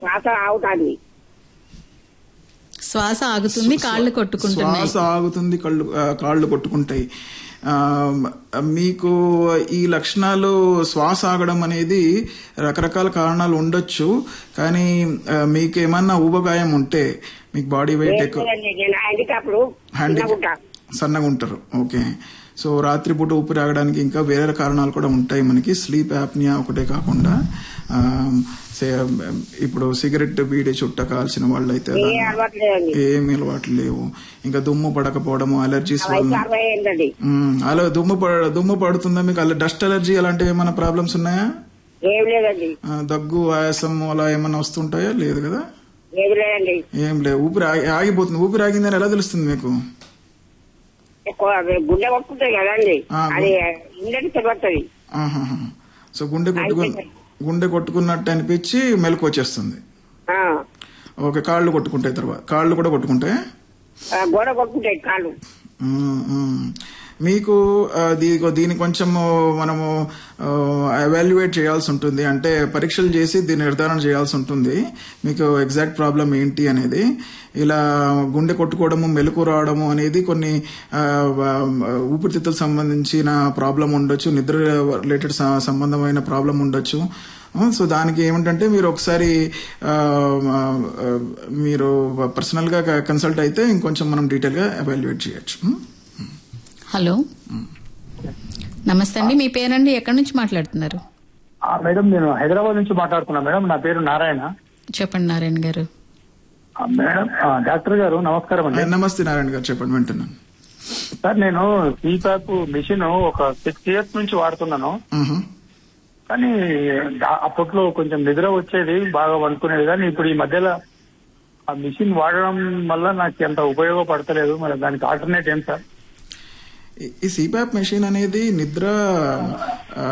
శ్వాస ఆగుతుంది శ్వాస ఆగుతుంది కాళ్ళు కొట్టుకుంటున్నాయి శ్వాస ఆగుతుంది కళ్ళు ఆ, కాళ్ళు కొట్టుకుంటాయి ఆ, మీకు ఈ లక్షణాలు శ్వాస ఆగడం అనేది రకరకాల కారణాలు ఉండొచ్చు కానీ ఆ, మీకు ఏమన్నా ఊబగాయం ఉంటే మీకు బాడీ వెయిట్ ఎక్కువ లేదండి, నేను హ్యాండికాప్లు హ్యాండీ చిన్నగుంటా. సన్నగా ఉంటారు ఓకే సో రాత్రిపూట ఊపిరి ఆగడానికి ఇంకా వేరే కారణాలు కూడా ఉంటాయి మనకి స్లీప్ యాప్నియా ఒకటే కాకుండా ఆ, సే- ఇప్పుడు సిగరెట్ బీడీ చుట్ట కాల్చిన వాళ్ళు అయితే ఏ అలవాటు లేదండి ఏమి అలవాట్లు లేవు ఇంకా దుమ్ము పడకపోవడము అలర్జీస్ వయసు వల్ల అరవై ఏంటండి మ్మ్. అలా దుమ్ము పడ- దుమ్ము పడుతుందా మీకు అలా డస్ట్ అలర్జీ అలాంటివి ఏమైనా ప్రాబ్లమ్స్ ఉన్నాయా ఏం లేదండి ఆ, దగ్గు ఆయాసం అలా ఏమైనా వస్తుంటాయా లేదు కదా ఏం లేదండి ఏం లేవు ఊపిరి ఆగి- ఆగిపోతుంది ఊపిరి ఆగిందని ఎలా తెలుస్తుంది మీకు ఎక్కువ అవి గుండె కొట్టుకుంటాయి కదండి ఆ, గు- అది ఇండకి తెలియతుంది ఆహాహా. సో గుండె కొట్టుకు గుండె కొట్టుకున్నట్టు అనిపించి మెలకు వచ్చేస్తుంది ఓకే కాళ్ళు కొట్టుకుంటాయి తర్వాత కాళ్ళు కూడా కొట్టుకుంటాయి గోడ కొట్టుకుంటాయి కాళ్ళు మీకు ఆ, దీ- దీని కొంచెం మనము ఎవాల్యుయేట్ చేయాల్సి ఉంటుంది అంటే పరీక్షలు చేసి దీన్ని నిర్ధారణ చేయాల్సి ఉంటుంది మీకు ఎగ్జాక్ట్ ప్రాబ్లం ఏంటి అనేది ఇలా గుండె కొట్టుకోవడము మెలకు రావడము అనేది కొన్ని ఆ, ఆ, ఊపిరితిత్తులకు సంబంధించిన ప్రాబ్లం ఉండొచ్చు నిద్ర రిలేటెడ్ సంబంధమైన ప్రాబ్లం ఉండొచ్చు ఆ, సో దానికి ఏమిటంటే మీరు ఒకసారి ఆ, ఆ, మీరు పర్సనల్ గా కన్సల్ట్ అయితే ఇంకొంచెం మనం డీటెయిల్ గా ఎవాల్యుయేట్ చేయొచ్చు ఉం? హలో నమస్తే అండి మీ పేరండి ఎక్కడి నుంచి మాట్లాడుతున్నారు ఆ, మేడం నేను హైదరాబాద్ నుంచి మాట్లాడుతున్నా మేడం నా పేరు నారాయణ చెప్పండి నారాయణ గారు ఆ, మేడం ఆ, డాక్టర్ గారు నమస్కారం అండి నమస్తే నారాయణ గారు చెప్పండి వింటున్నాను సార్ నేను సీపాప్ మిషన్ ఒక సిక్స్ ఇయర్స్ నుంచి వాడుతున్నాను మ్హూ. కానీ దా- అప్పట్లో కొంచెం నిద్ర వచ్చేది బాగా వండుకునేది కానీ ఇప్పుడు ఈ మధ్యలో ఆ మిషన్ వాడడం వల్ల నాకు ఎంత ఉపయోగపడతలేదు మరి దానికి ఆల్టర్నేట్ ఏం సార్ ఈ- ఈ సిపాప్ మెషిన్ అనేది నిద్ర ఆ,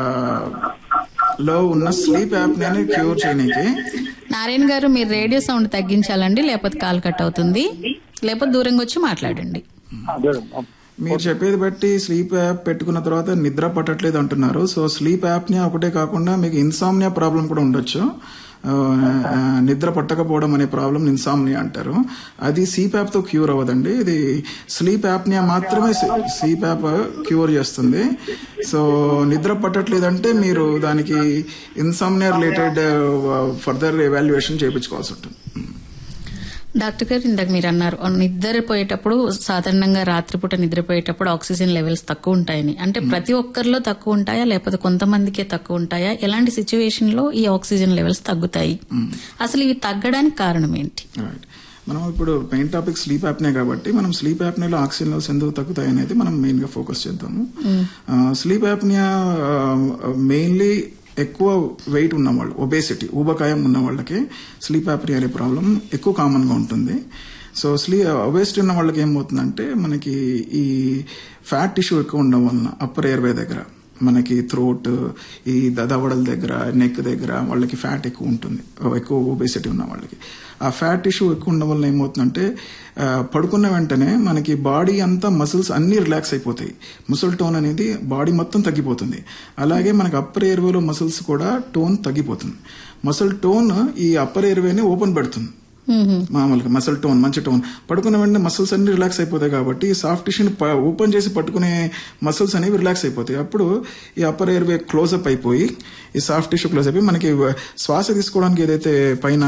లో ఉన్న స్లీప్ యాప్ ని క్యూర్ చేయడానికి నారాయణ గారు మీరు రేడియో సౌండ్ తగ్గించాలండి లేకపోతే కాల్ కట్ అవుతుంది లేకపోతే దూరంగా వచ్చి మాట్లాడండి అదే మీరు చెప్పేది బట్టి స్లీప్ యాప్ పెట్టుకున్న తర్వాత నిద్ర పట్టట్లేదు అంటున్నారు సో స్లీప్ యాప్నియా ఒకటే కాకుండా మీకు ఇన్సామ్నియా ప్రాబ్లం కూడా ఉండొచ్చు ఆ, ఆ, నిద్ర పట్టకపోవడం అనే ప్రాబ్లం ఇన్సామ్నియా అంటారు అది సీప్ యాప్ తో క్యూర్ అవ్వదండి ఇది స్లీప్ యాప్నియా మాత్రమే సీప్ యాప్ క్యూర్ చేస్తుంది సో నిద్ర పట్టట్లేదంటే మీరు దానికి ఇన్సామ్నియా రిలేటెడ్ ఫర్దర్ ఎవాల్యుయేషన్ చేయించుకోవాల్సి ఉంటుంది డాక్టర్ గారు ఇందాక మీరు అన్నారు నిద్రపోయేటప్పుడు సాధారణంగా రాత్రిపూట నిద్రపోయేటప్పుడు ఆక్సిజన్ లెవెల్స్ తక్కువ ఉంటాయని అంటే ప్రతి ఒక్కరిలో తక్కువ ఉంటాయా లేకపోతే కొంతమందికే తక్కువ ఉంటాయా ఎలాంటి సిచ్యువేషన్ లో ఈ ఆక్సిజన్ లెవెల్స్ తగ్గుతాయి అసలు ఇవి తగ్గడానికి కారణం ఏంటి రైట్ మనం ఇప్పుడు మెయిన్ టాపిక్ స్లీప్ యాప్నే కాబట్టి మనం స్లీప్ యాప్నియాలో ఆక్సిజన్ లెవెల్స్ ఎందుకు తగ్గుతాయి అనేది మనం మెయిన్ గా ఫోకస్ చేద్దాము స్లీప్ యాప్నియా మెయిన్లీ ఎక్కువ వెయిట్ ఉన్న వాళ్ళు ఒబేసిటీ ఊబకాయం ఉన్న వాళ్ళకి స్లీప్ యాప్నియా అనే ప్రాబ్లం ఎక్కువ కామన్ గా ఉంటుంది సో స్లీ ఒబేసిటీ ఉన్న వాళ్ళకి ఏమవుతుందంటే మనకి ఈ ఫ్యాట్ టిష్యూ ఎక్కువ ఉండడం వలన అప్పర్ ఎయిర్వే దగ్గర మనకి థ్రోట్ ఈ దవడల దగ్గర నెక్ దగ్గర వాళ్ళకి ఫ్యాట్ ఎక్కువ ఉంటుంది ఎక్కువ ఒబేసిటీ ఉన్న వాళ్ళకి ఆ ఫ్యాట్ టిష్యూ ఎక్కువ ఉండడం వల్ల ఏమవుతుందంటే ఆ, పడుకున్న వెంటనే మనకి బాడీ అంతా మసిల్స్ అన్ని రిలాక్స్ అయిపోతాయి మసిల్ టోన్ అనేది బాడీ మొత్తం తగ్గిపోతుంది అలాగే మనకి అప్పర్ ఎయిర్వేలో మసిల్స్ కూడా టోన్ తగ్గిపోతుంది మసిల్ టోన్ ఈ అప్పర్ ఎయిర్వేని ఓపెన్ పెడుతుంది మామూలుగా మసిల్ టోన్ మంచి టోన్ పడుకున్న వెంటనే మసిల్స్ అన్ని రిలాక్స్ అయిపోతాయి కాబట్టి సాఫ్ట్ టిష్యూని ఓపెన్ చేసి పట్టుకునే మసిల్స్ అనేవి రిలాక్స్ అయిపోతాయి అప్పుడు ఈ అప్పర్ ఎయిర్వే క్లోజ్అప్ అయిపోయి ఈ సాఫ్ట్ టిష్యూ క్లోజ్ అయిపోయి మనకి శ్వాస తీసుకోవడానికి ఏదైతే పైన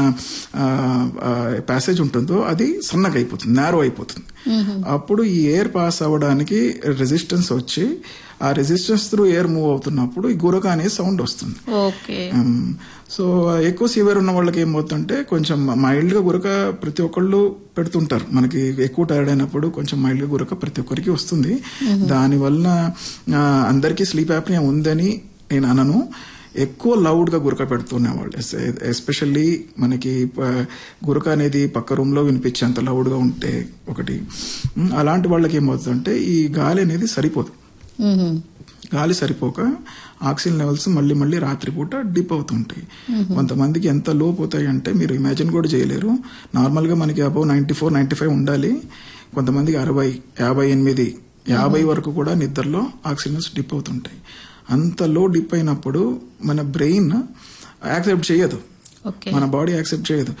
ప్యాసేజ్ ఉంటుందో అది సన్నగా అయిపోతుంది నేరో అయిపోతుంది అప్పుడు ఈ ఎయిర్ పాస్ అవ్వడానికి రెసిస్టెన్స్ వచ్చి ఆ రెసిస్టెన్స్ త్రూ ఎయిర్ మూవ్ అవుతున్నప్పుడు ఈ గురక అనే సౌండ్ వస్తుంది ఓకే ఉమ్, సో ఎక్కువ సివియర్ ఉన్న వాళ్ళకి ఏమవుతుందంటే కొంచెం మైల్డ్ గా గురక ప్రతి ఒక్కళ్ళు పెడుతుంటారు మనకి ఎక్కువ టైర్డ్ అయినప్పుడు కొంచెం మైల్డ్ గా గురక ప్రతి ఒక్కరికి వస్తుంది దాని వలన ఆ, అందరికీ స్లీప్ యాప్నియా ఉందని నేను అనను ఎక్కువ లౌడ్ గా గురక పెడుతున్నవాళ్ళు ఎస్పెషల్లీ మనకి ప- గురక అనేది పక్క రూమ్ లో వినిపించేంత లౌడ్ గా ఉంటే ఒకటి ఉమ్, అలాంటి వాళ్ళకి ఏమవుతుందంటే ఈ గాలి అనేది సరిపోదు మ్మ్. గాలి సరిపోక ఆక్సిజన్ లెవెల్స్ మళ్ళీ మళ్ళీ రాత్రిపూట డిప్ అవుతుంటాయి కొంతమందికి ఎంత లో పోతాయి అంటే మీరు ఇమాజిన్ కూడా చేయలేరు నార్మల్ గా మనకి above ninety four ninety five ఉండాలి కొంతమందికి అరవై యాభై ఎనిమిది యాభై వరకు కూడా నిద్రలో ఆక్సిజన్ లెవెల్స్ డిప్ అవుతుంటాయి అంత లో డిప్ అయినప్పుడు మన బ్రెయిన్ యాక్సెప్ట్ చేయదు ఓకే మన బాడీ యాక్సెప్ట్ చేయదు